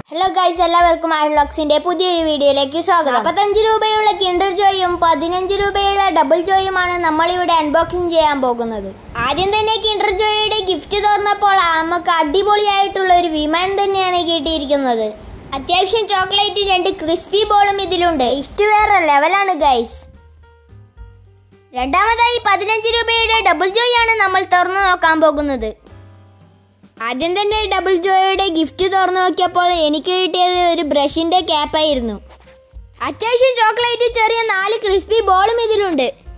hello guys എല്ലാവർക്കും ഐലോക്സിന്റെ പുതിയൊരു വീഡിയോയിലേക്ക് സ്വാഗതം നാൽപ്പത്തഞ്ച് രൂപയുള്ള കിൻഡർ ജോയും പതിനഞ്ച് രൂപയുള്ള ഡബിൾ ജോയുമാണ് നമ്മൾ ഇവിടെ അൺബോക്സിംഗ് ചെയ്യാൻ പോകുന്നത് ആദ്യം തന്നെ കിൻഡർ ജോയുടെ ഗിഫ്റ്റ് തുറന്നപ്പോൾ നമുക്ക് അടിപൊളിയായിട്ടുള്ള ഒരു വിമാനം തന്നെയാണ് കിട്ടിയിരിക്കുന്നത് അത്യാവശ്യം ചോക്ലേറ്റ് രണ്ട് ക്രിസ്പി ബോളും ഇതിലുണ്ട് ഇഷ്ട വേറെ ലെവലാണ് ഗൈസ് രണ്ടാമതായി പതിനഞ്ച് രൂപയുടെ ഡബിൾ ജോയ് ആണ് നമ്മൾ തുറന്നു നോക്കാൻ പോകുന്നത് ആദ്യം തന്നെ ഡബിൾ ജോയുടെ ഗിഫ്റ്റ് തുറന്നു നോക്കിയപ്പോൾ എനിക്ക് കിട്ടിയത് ഒരു ബ്രഷിന്റെ ക്യാപ്പായിരുന്നു അത്യാവശ്യം ചോക്ലേറ്റ് ചെറിയ നാല് ക്രിസ്പി ബോളും ഇതിലുണ്ട്